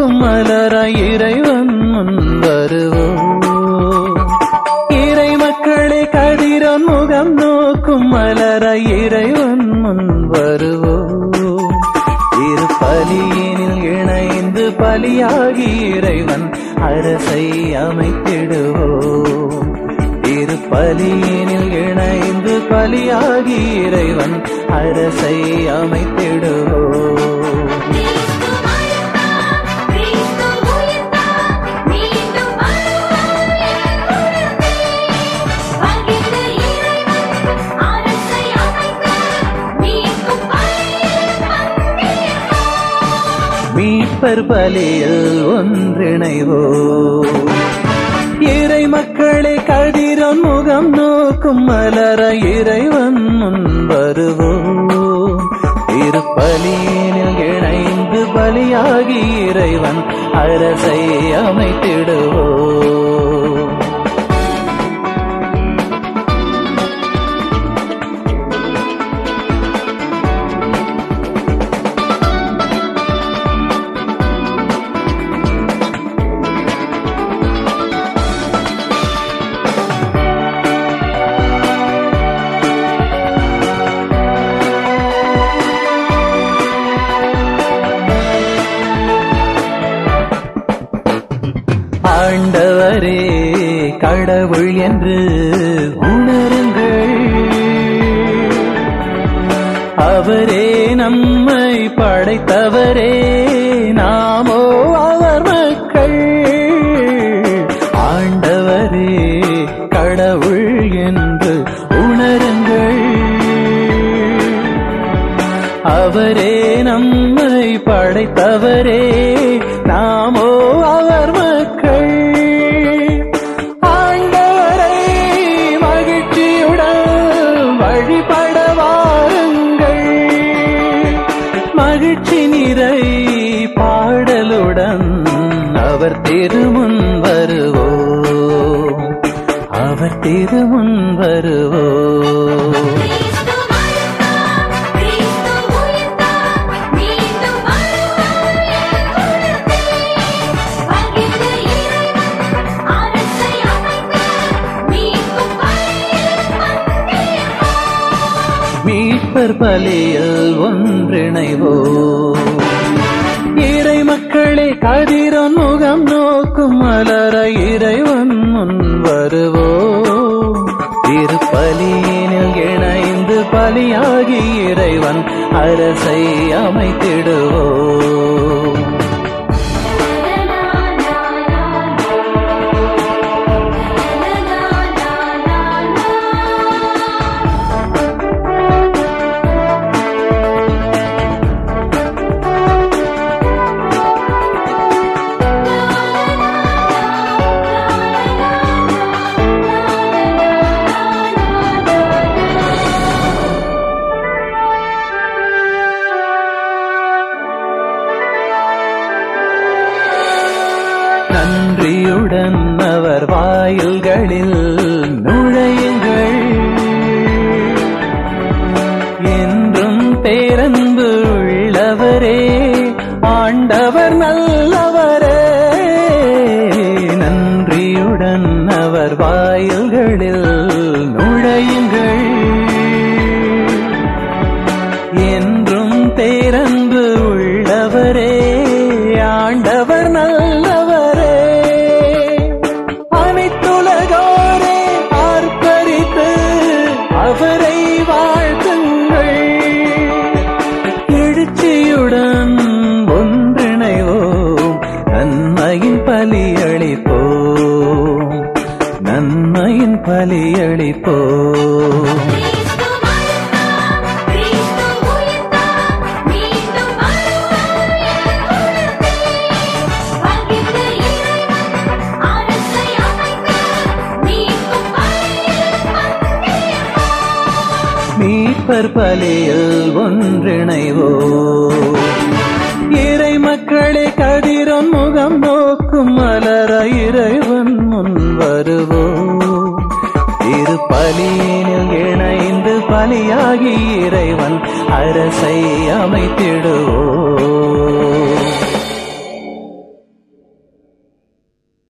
நோக்கும் மலராய் இறைவன் முன் வருவோம் இறை மக்களே கதிரோன் முகம் நோக்கும் மலராய் இறைவன் முன் வருவோம் இரு பலியினில் இணைந்து பலியாகி இறைவன் அரசை அமைத்திடுவோம் இரு பலியினில் இணைந்து பலியாகி இறைவன் அரசை அமைத்திடுவோம் கிறிஸ்து மரித்தார் கிறிஸ்து உயிர்த்தார் மீண்டும் வருவார் என் உயிர்த்தே பகிர்ந்து இறைவன் அரசை அமைத்தார் மீட்கும் பலியில் பங்கேற்போம் மீட்பர் பலியில் ஒன்றிணைவோம் இறை மக்களே கதிரோன் முகம் நோக்கும் மலர இறைவன் முன் வருவோம் திருப்பலியினில் இணைந்து பலியாகி இறைவன் அரசை அமைத்திடுவோம் ஆண்டவரே கடவுள் என்று உணருங்கள் அவரே நம்மை படைத்தவரே நாமோ அவர் மக்கள் ஆண்டவரே கடவுள் என்று உணருங்கள் அவரே நம்மை படைத்தவரே நாமோ அவர் மக்கள் ஆண்டவரை மகிழ்ச்சியுடன் வழிபட வாருங்கள் மகிழ்ச்சி நிறை பாடலுடன் அவர் திருமுன் வருவோம் அவர் திருமுன் வருவோம் கிறிஸ்து மரித்தார் கிறிஸ்து உயிர்த்தார் மீண்டும் வருவார் என் உயிர்த்தே பகிர்ந்து இறைவன் அரசை அமைத்தார் மீட்கும் பலியில் பங்கேற்போம் மீட்பர் பலியில் ஒன்றிணைவோம் இறை மக்களே கதிரோன் முகம் நோக்கும் மலர இறைவன் முன் வருவோம் திருப்பலியினில் இணைந்து பலியாகி இறைவன் அரசை அமைத்திடுவோம் நன்றியுடன் அவர் வாயில்களில் நுழையுங்கள் என்றும் பேரன்பு உள்ளவரே ஆண்டவர் நல்லவரே நன்றியுடன் அவர் வாயில்களில் நுழையுங்கள் என்றும் பேரன்பு உள்ளவரே ஆண்டவர் நல்லவரே அனைத்துலகோரே ஆர்ப்பரித்து அவரை வாழ்த்துங்கள் எழுச்சியுடன் ஒன்றிணைவோம் நன்மையின் பலியளிப்போம் நன்மையின் பலியளிப்போம் கிறிஸ்து மரித்தார் கிறிஸ்து உயிர்த்தார் மீண்டும் வருவார் என் உயிர்த்தே பகிர்ந்து இறைவன் அரசை அமைத்தார் மீட்கும் பலியில் பங்கேற்போம் மீட்பர் பலியில் ஒன்றிணைவோம் இறை மக்களே கதிரோன் முகம் நோக்கும் மலர இறைவன் முன் வருவோம் திருப்பலியினில் இணைந்து பலியாகி இறைவன் அரசை அமைத்திடுவோம்